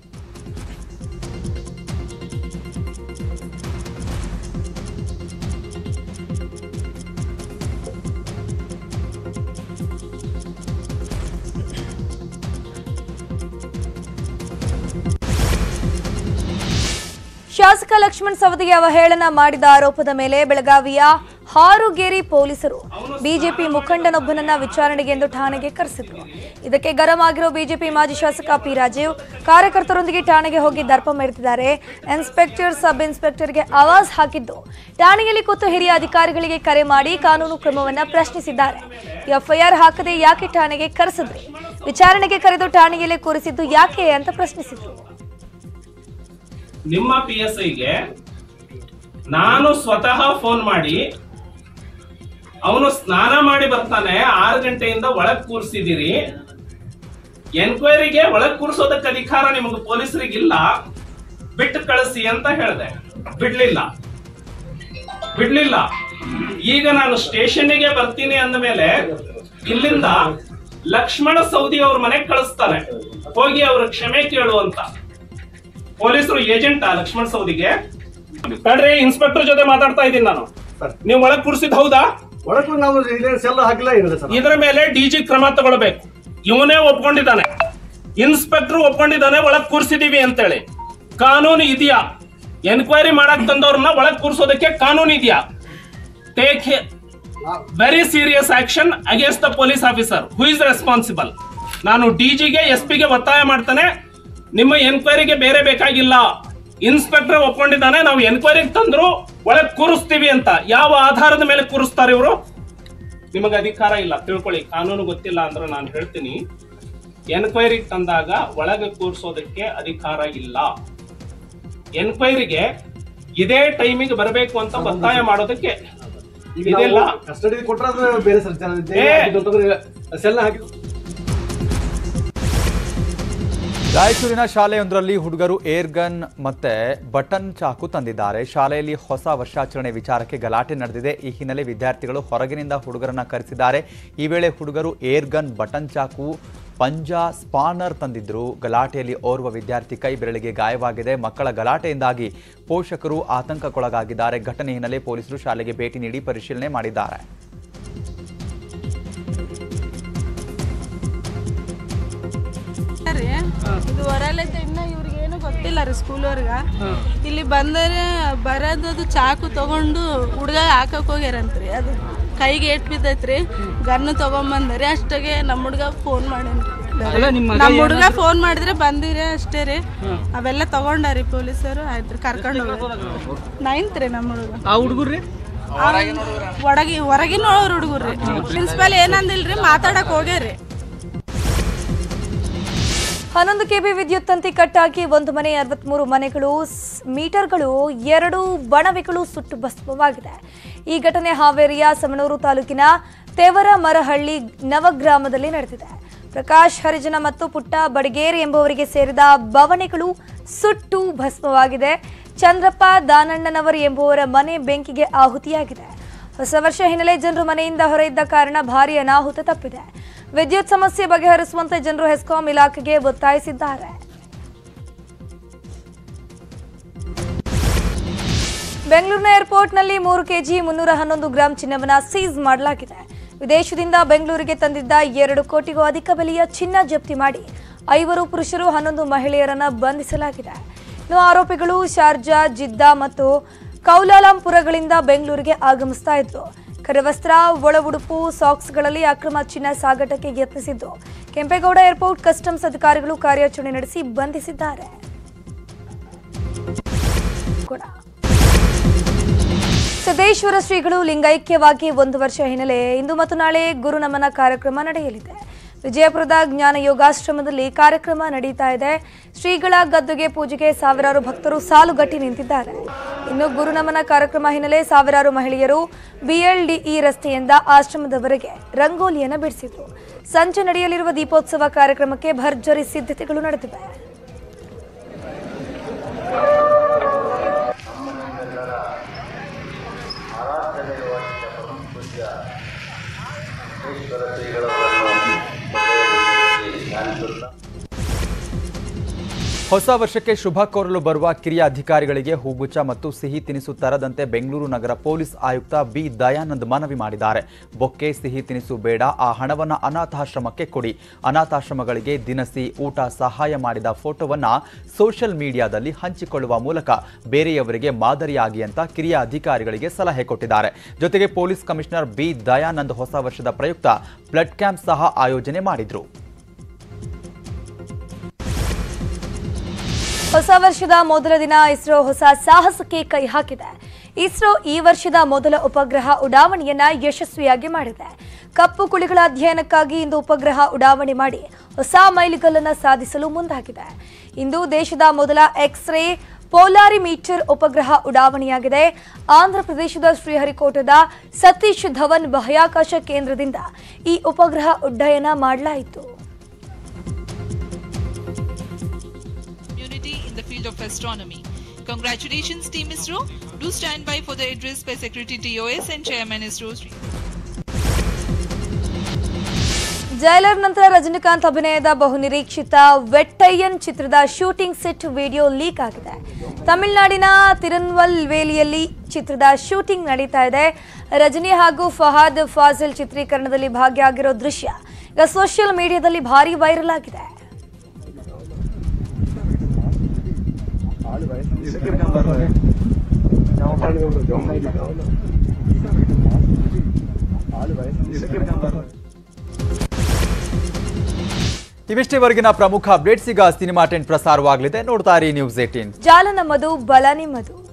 ಶಾಸಕ ಲಕ್ಷ್ಮಣ್ ಸವದಿಗೆ ಅವಹೇಳನ ಮಾಡಿದ ಆರೋಪದ ಮೇಲೆ ಬೆಳಗಾವಿಯ ಹಾರುಗೇರಿ ಪೊಲೀಸರು ಬಿಜೆಪಿ ಮುಖಂಡನೊಬ್ಬನನ್ನ ವಿಚಾರಣೆಗೆಂದು ಠಾಣೆಗೆ ಕರೆಸಿದ್ರು ಇದಕ್ಕೆ ಗರಂ ಆಗಿರೋ ಬಿಜೆಪಿ ಮಾಜಿ ಶಾಸಕ ಪಿ ರಾಜೀವ್ ಕಾರ್ಯಕರ್ತರೊಂದಿಗೆ ಠಾಣೆಗೆ ಹೋಗಿ ದರ್ಪ ಮೆರೆದಿದ್ದಾರೆ ಇನ್ಸ್ಪೆಕ್ಟರ್ ಸಬ್ ಇನ್ಸ್ಪೆಕ್ಟರ್ಗೆ ಆವಾಜ್ ಹಾಕಿದ್ದು ಠಾಣೆಯಲ್ಲಿ ಕೂತು ಹಿರಿಯ ಅಧಿಕಾರಿಗಳಿಗೆ ಕರೆ ಮಾಡಿ ಕಾನೂನು ಕ್ರಮವನ್ನ ಪ್ರಶ್ನಿಸಿದ್ದಾರೆ ಎಫ್ಐಆರ್ ಹಾಕದೆ ಯಾಕೆ ಠಾಣೆಗೆ ಕರೆಸಿದ್ರಿ ವಿಚಾರಣೆಗೆ ಕರೆದು ಠಾಣೆಯಲ್ಲೇ ಕೂರಿಸಿದ್ದು ಯಾಕೆ ಅಂತ ಪ್ರಶ್ನಿಸಿದ್ರು ನಿಮ್ಮ ಪಿ ಎಸ್ ಐಗೆ ನಾನು ಸ್ವತಃ ಫೋನ್ ಮಾಡಿ ಅವನು ಸ್ನಾನ ಮಾಡಿ ಬರ್ತಾನೆ ಆರು ಗಂಟೆಯಿಂದ ಒಳಗ್ ಕೂರಿಸಿದಿರಿ ಎನ್ಕ್ವೈರಿಗೆ ಒಳಗ್ ಕೂರಿಸೋದಕ್ಕೆ ಅಧಿಕಾರ ನಿಮಗೆ ಪೊಲೀಸರಿಗಿಲ್ಲ ಬಿಟ್ಟು ಕಳಿಸಿ ಅಂತ ಹೇಳಿದೆ ಬಿಡ್ಲಿಲ್ಲ ಬಿಡ್ಲಿಲ್ಲ ಈಗ ನಾನು ಸ್ಟೇಷನ್ಗೆ ಬರ್ತೀನಿ ಅಂದ ಮೇಲೆ ಇಲ್ಲಿಂದ ಲಕ್ಷ್ಮಣ ಸೌದಿ ಅವ್ರ ಮನೆಗೆ ಕಳಿಸ್ತಾರೆ ಹೋಗಿ ಅವ್ರ ಕ್ಷಮೆ ಕೇಳು ಅಂತ ಪೊಲೀಸರು ಏಜೆಂಟ್ ಲಕ್ಷ್ಮಣ್ ಸೌದಿಗೆ ತಡ್ರಿ ಇನ್ಸ್ಪೆಕ್ಟರ್ ಜೊತೆ ಮಾತಾಡ್ತಾ ಇದ್ದೀನಿ ನಾನು ನೀವು ಒಳಗ್ ಕೂರಿಸಿದ್ ಹೌದಾ ಒಳಗೂ ನಾವು ಸೆಲ್ ಹಾಕಿಲ್ಲ ಏನಿದೆ ಸರ್ ಇದ್ರ ಮೇಲೆ ಡಿಜಿ ಕ್ರಮ ತಗೊಳ್ಬೇಕು ಇವನೇ ಒಪ್ಕೊಂಡಿದ್ದಾನೆ ಇನ್ಸ್ಪೆಕ್ಟರ್ ಒಪ್ಕೊಂಡಿದ್ದಾನೆ ಒಳಗ್ ಕೂರಿಸಿದೀವಿ ಅಂತೇಳಿ ಕಾನೂನು ಇದೆಯಾ ಎನ್ಕ್ವೈರಿ ಮಾಡಕ್ ತಂದವ್ರನ್ನ ಒಳಗ್ ಕೂರಿಸೋದಕ್ಕೆ ಕಾನೂನು ಇದೆಯಾ take very serious action against the police officer who is responsible ನಾನು ಡಿಜಿಗೆ ಎಸ್ ಪಿಗೆ ಒತ್ತಾಯ ಮಾಡ್ತಾನೆ ನಿಮ್ಮ ಎನ್ಕ್ವೈರಿಗೆ ಬೇರೆ ಬೇಕಾಗಿಲ್ಲ ಇನ್ಸ್ಪೆಕ್ಟರ್ ಒಪ್ಕೊಂಡಿದ್ದಾನೆ ನಾವು ಎನ್ಕ್ವೈರಿಗೆ ತಂದ್ರು ಒಳಗ್ ಕೂರಿಸ್ತೀವಿ ಅಂತ ಯಾವ ಆಧಾರದ ಮೇಲೆ ಕೂರಿಸ್ತಾರೆ ಇವರು ನಿಮಗೆ ಅಧಿಕಾರ ಇಲ್ಲ ತಿಳ್ಕೊಳ್ಳಿ ಕಾನೂನು ಗೊತ್ತಿಲ್ಲ ಅಂದ್ರೆ ನಾನು ಹೇಳ್ತೀನಿ ಎನ್ಕ್ವೈರಿಗೆ ತಂದಾಗ ಒಳಗೆ ಕೂರಿಸೋದಕ್ಕೆ ಅಧಿಕಾರ ಇಲ್ಲ ಎನ್ಕ್ವೈರಿಗೆ ಇದೇ ಟೈಮಿಗೆ ಬರಬೇಕು ಅಂತ ಒತ್ತಾಯ ಮಾಡೋದಕ್ಕೆ ಇದೆಲ್ಲ ಕಸ್ಟಡಿ ಕೊಟ್ರೆ ಅದು ಬೇರೆ ಸರ್ ಏ! ಸೆಲ್ ಹಾಕಿ ರಾಯಚೂರಿನ ಶಾಲೆಯೊಂದರಲ್ಲಿ ಹುಡುಗರು ಏರ್ ಗನ್ ಮತ್ತೆ ಬಟನ್ ಚಾಕು ತಂದಿದ್ದಾರೆ ಶಾಲೆಯಲ್ಲಿ ಹೊಸ ವರ್ಷಾಚರಣೆ ವಿಚಾರಕ್ಕೆ ಗಲಾಟೆ ನಡೆದಿದೆ ಈ ಹಿನ್ನೆಲೆ ವಿದ್ಯಾರ್ಥಿಗಳು ಹೊರಗಿನಿಂದ ಹುಡುಗರನ್ನ ಕರೆಸಿದ್ದಾರೆ ಈ ವೇಳೆ ಹುಡುಗರು ಏರ್ ಗನ್ ಬಟನ್ ಚಾಕು ಪಂಜಾ ಸ್ಪಾನರ್ ತಂದಿದ್ರು ಗಲಾಟೆಯಲ್ಲಿ ಓರ್ವ ವಿದ್ಯಾರ್ಥಿ ಕೈ ಬೆರಳಿಗೆ ಗಾಯವಾಗಿದೆ ಮಕ್ಕಳ ಗಲಾಟೆಯಿಂದಾಗಿ ಪೋಷಕರು ಆತಂಕಕ್ಕೊಳಗಾಗಿದ್ದಾರೆ ಘಟನೆ ಹಿನ್ನೆಲೆ ಪೊಲೀಸರು ಶಾಲೆಗೆ ಭೇಟಿ ನೀಡಿ ಪರಿಶೀಲನೆ ಮಾಡಿದ್ದಾರೆ ರೀ ಇದು ಹೊರಲೈತೆ ಇನ್ನ ಇವ್ರಿಗೆ ಏನು ಗೊತ್ತಿಲ್ಲ ರೀ ಸ್ಕೂಲ್ವರ್ಗ ಇಲ್ಲಿ ಬಂದರೆ ಬರೋದದು ಚಾಕು ತಗೊಂಡು ಹುಡ್ಗ ಹಾಕಕ್ ಹೋಗ್ಯಾರಂತ್ರಿ ಅದು ಕೈಗೆ ಏಟ್ ಬಿದ್ದೈತ್ರಿ ಗನ್ನು ತಗೊಂಬಂದ್ರಿ ಅಷ್ಟಾಗೆ ನಮ್ಮ ಹುಡ್ಗ ಫೋನ್ ಮಾಡೇನ್ರಿ ಅಲ್ಲ, ನಿಮ್ ಮಗ ನಮ್ಮ ಹುಡ್ಗ ಏನಾದ್ರು- ಫೋನ್ ಮಾಡಿದ್ರೆ ಬಂದಿರಿ ಅಷ್ಟೇ ರೀ ಅವೆಲ್ಲ ತಗೊಂಡಾರಿ ಪೊಲೀಸರು ಆಯ್ತ್ರಿ ಕರ್ಕೊಂಡು ನೈನ್ತ್ ರೀ ನಮ್ಮ ಹುಡುಗ ಆ ಹುಡುಗರ್ರಿ ಒಳಗಿ ಹೊರಗಿನ ಹುಡುಗರ್ರಿ ಪ್ರಿನ್ಸಿಪಲ್ ಏನಂದಿಲ್ರಿ ಮಾತಾಡಕ್ ಹೋಗ್ಯಾರಿ ಹನ್ನೊಂದು ಕೆಬಿ ವಿದ್ಯುತ್ ತಂತಿ ಕಟ್ಟಾಗಿ ಒಂದು ಮನೆ ಅರವತ್ಮೂರು ಮನೆಗಳು ಸ್- ಮೀಟರ್ಗಳು ಎರಡು ಬಣವೆಗಳು ಸುಟ್ಟು ಭಸ್ಮವಾಗಿದೆ ಈ ಘಟನೆ ಹಾವೇರಿಯ ಸಮನೂರು ತಾಲೂಕಿನ ತೆವರ ಮರಹಳ್ಳಿ ನವಗ್ರಾಮದಲ್ಲಿ ನಡೆದಿದೆ ಪ್ರಕಾಶ್ ಹರಿಜನ ಮತ್ತು ಪುಟ್ಟ ಬಡಗೇರಿ ಎಂಬುವರಿಗೆ ಸೇರಿದ ಬವಣೆಗಳು ಸುಟ್ಟು ಭಸ್ಮವಾಗಿದೆ ಚಂದ್ರಪ್ಪ ದಾನಣ್ಣನವರ್ ಎಂಬುವರ ಮನೆ ಬೆಂಕಿಗೆ ಆಹುತಿಯಾಗಿದೆ ಹೊಸ ವರ್ಷ ಹಿನ್ನೆಲೆ ಜನರು ಮನೆಯಿಂದ ಹೊರ ಇದ್ದ ಕಾರಣ ಭಾರಿ ಅನಾಹುತ ತಪ್ಪಿದೆ ವಿದ್ಯುತ್ ಸಮಸ್ಯೆ ಬಗೆಹರಿಸುವಂತೆ ಜನರು ಹೆಸ್ಕಾಂ ಇಲಾಖೆಗೆ ಒತ್ತಾಯಿಸಿದ್ದಾರೆ ಬೆಂಗಳೂರಿನ ಏರ್ಪೋರ್ಟ್ನಲ್ಲಿ ಮೂರು ಕೆಜಿ ಮುನ್ನೂರ ಹನ್ನೊಂದು ಗ್ರಾಂ ಚಿನ್ನವನ್ನ ಸೀಸ್ ಮಾಡಲಾಗಿದೆ ವಿದೇಶದಿಂದ ಬೆಂಗಳೂರಿಗೆ ತಂದಿದ್ದ ಎರಡು ಕೋಟಿಗೂ ಅಧಿಕ ಬೆಲೆಯ ಚಿನ್ನ ಜಪ್ತಿ ಮಾಡಿ ಐವರು ಪುರುಷರು ಹನ್ನೊಂದು ಮಹಿಳೆಯರನ್ನ ಬಂಧಿಸಲಾಗಿದೆ ಇನ್ನು ಆರೋಪಿಗಳು ಶಾರ್ಜಾ ಜಿದ್ದಾ ಮತ್ತು ಕೌಲಾಲಂಪುರಗಳಿಂದ ಬೆಂಗಳೂರಿಗೆ ಆಗಮಿಸ್ತಾ ಇದ್ರು ಕರವಸ್ತ್ರ ಒಳ ಉಡುಪು ಸಾಕ್ಸ್ಗಳಲ್ಲಿ ಅಕ್ರಮ ಚಿನ್ನ ಸಾಗಾಟಕ್ಕೆ ಯತ್ನಿಸಿದ್ದು ಕೆಂಪೇಗೌಡ ಏರ್ಪೋರ್ಟ್ ಕಸ್ಟಮ್ಸ್ ಅಧಿಕಾರಿಗಳು ಕಾರ್ಯಾಚರಣೆ ನಡೆಸಿ ಬಂಧಿಸಿದ್ದಾರೆ ಕೂಡ ಸಿದ್ದೇಶ್ವರ ಶ್ರೀಗಳು ಲಿಂಗೈಕ್ಯವಾಗಿ ಒಂದು ವರ್ಷ ಹಿನ್ನೆಲೆ ಇಂದು ಮತ್ತು ನಾಳೆ ಗುರು ನಮನ ಕಾರ್ಯಕ್ರಮ ನಡೆಯಲಿದೆ ವಿಜಯಪುರದ ಜ್ಞಾನ ಯೋಗಾಶ್ರಮದಲ್ಲಿ ಕಾರ್ಯಕ್ರಮ ನಡೀತಾ ಇದೆ ಶ್ರೀಗಳ ಗದ್ದುಗೆ ಪೂಜೆಗೆ ಸಾವಿರಾರು ಭಕ್ತರು ಸಾಲುಗಟ್ಟಿ ನಿಂತಿದ್ದಾರೆ ಇನ್ನು ಗುರು ನಮನ ಕಾರ್ಯಕ್ರಮ ಹಿನ್ನೆಲೆ ಸಾವಿರಾರು ಮಹಿಳೆಯರು ಬಿಎಲ್ಡಿಇ ರಸ್ತೆಯಿಂದ ಆಶ್ರಮದವರೆಗೆ ರಂಗೋಲಿಯನ್ನು ಬಿಡಿಸಿದ್ರು ಸಂಜೆ ನಡೆಯಲಿರುವ ದೀಪೋತ್ಸವ ಕಾರ್ಯಕ್ರಮಕ್ಕೆ ಭರ್ಜರಿ ಸಿದ್ಧತೆಗಳು ನಡೆದಿವೆ ಹೊಸ ವರ್ಷಕ್ಕೆ ಶುಭ ಕೋರಲು ಬರುವ ಕಿರಿಯ ಅಧಿಕಾರಿಗಳಿಗೆ ಹೂಗುಚ್ಚ ಮತ್ತು ಸಿಹಿ ತಿನಿಸು ತರದಂತೆ ಬೆಂಗಳೂರು ನಗರ ಪೊಲೀಸ್ ಆಯುಕ್ತ ಬಿ ದಯಾನಂದ್ ಮನವಿ ಮಾಡಿದ್ದಾರೆ ಬೊಕ್ಕೆ ಸಿಹಿ ತಿನಿಸು ಬೇಡ ಆ ಹಣವನ್ನ ಅನಾಥಾಶ್ರಮಕ್ಕೆ ಕೊಡಿ ಅನಾಥಾಶ್ರಮಗಳಿಗೆ ದಿನಸಿ ಊಟ ಸಹಾಯ ಮಾಡಿದ ಫೋಟೋವನ್ನ ಸೋಷಿಯಲ್ ಮೀಡಿಯಾದಲ್ಲಿ ಹಂಚಿಕೊಳ್ಳುವ ಮೂಲಕ ಬೇರೆಯವರಿಗೆ ಮಾದರಿಯಾಗಿ ಅಂತ ಕಿರಿಯ ಅಧಿಕಾರಿಗಳಿಗೆ ಸಲಹೆ ಕೊಟ್ಟಿದ್ದಾರೆ ಜೊತೆಗೆ ಪೊಲೀಸ್ ಕಮಿಷನರ್ ಬಿ ದಯಾನಂದ್ ಹೊಸ ವರ್ಷದ ಪ್ರಯುಕ್ತ ಬ್ಲಡ್ ಕ್ಯಾಂಪ್ ಸಹ ಆಯೋಜನೆ ಮಾಡಿದ್ರು ಹೊಸ ವರ್ಷದ ಮೊದಲ ದಿನ ಇಸ್ರೋ ಹೊಸ ಸಾಹಸಕ್ಕೆ ಕೈ ಹಾಕಿದೆ ಇಸ್ರೋ ಈ ವರ್ಷದ ಮೊದಲ ಉಪಗ್ರಹ ಉಡಾವಣೆಯನ್ನ ಯಶಸ್ವಿಯಾಗಿ ಮಾಡಿದೆ ಕಪ್ಪು ಕುಳಿಗಳ ಅಧ್ಯಯನಕ್ಕಾಗಿ ಇಂದು ಉಪಗ್ರಹ ಉಡಾವಣೆ ಮಾಡಿ ಹೊಸ ಮೈಲಿಗಲ್ಲನ್ನು ಸಾಧಿಸಲು ಮುಂದಾಗಿದೆ ಇಂದು ದೇಶದ ಮೊದಲ ಎಕ್ಸ್ರೇ ಪೋಲಾರಿಮೀಟರ್ ಉಪಗ್ರಹ ಉಡಾವಣೆಯಾಗಿದೆ ಆಂಧ್ರಪ್ರದೇಶದ ಶ್ರೀಹರಿಕೋಟದ ಸತೀಶ್ ಧವನ್ ಬಾಹ್ಯಾಕಾಶ ಕೇಂದ್ರದಿಂದ ಈ ಉಪಗ್ರಹ ಉಡ್ಡಯನ ಮಾಡಲಾಯಿತು community in the field of astronomy. Congratulations, Team ISRO. Do stand by for the address by Secretary TOS and Chairman ISRO. Sri. Jailer ನಂತರ ರಜನಿಕಾಂತ್ ಅಭಿನಯದ ಬಹುನಿರೀಕ್ಷಿತ ವೆಟ್ಟಯ್ಯನ್ ಚಿತ್ರದ ಶೂಟಿಂಗ್ ಸೆಟ್ ವಿಡಿಯೋ ಲೀಕ್ ಆಗಿದೆ ತಮಿಳುನಾಡಿನ ತಿರುನ್ವಲ್ವೇಲಿಯಲ್ಲಿ ಚಿತ್ರದ ಶೂಟಿಂಗ್ ನಡೀತಾ ಇದೆ ರಜನಿ ಹಾಗೂ ಫಹಾದ್ ಫಾಜಿಲ್ ಚಿತ್ರೀಕರಣದಲ್ಲಿ ಭಾಗಿಯಾಗಿರೋ ದೃಶ್ಯ ಈಗ ಸೋಷಿಯಲ್ ಮೀಡಿಯಾದಲ್ಲಿ ಭಾರಿ ವೈರಲ್ ಆಗಿದೆ ಇವಿಷ್ಟೇವರೆಗಿನ ಪ್ರಮುಖ ಅಪ್ಡೇಟ್ಸ್ ಈಗ ಸಿನಿಮಾ ಟೆಂಟ್ ಪ್ರಸಾರವಾಗಲಿದೆ ನೋಡ್ತಾ ಇರಿ ನ್ಯೂಸ್ ಏಟೀನ್ ಜಾಲ ನಮ್ಮದು ಬಲ ನಿಮ್ಮದು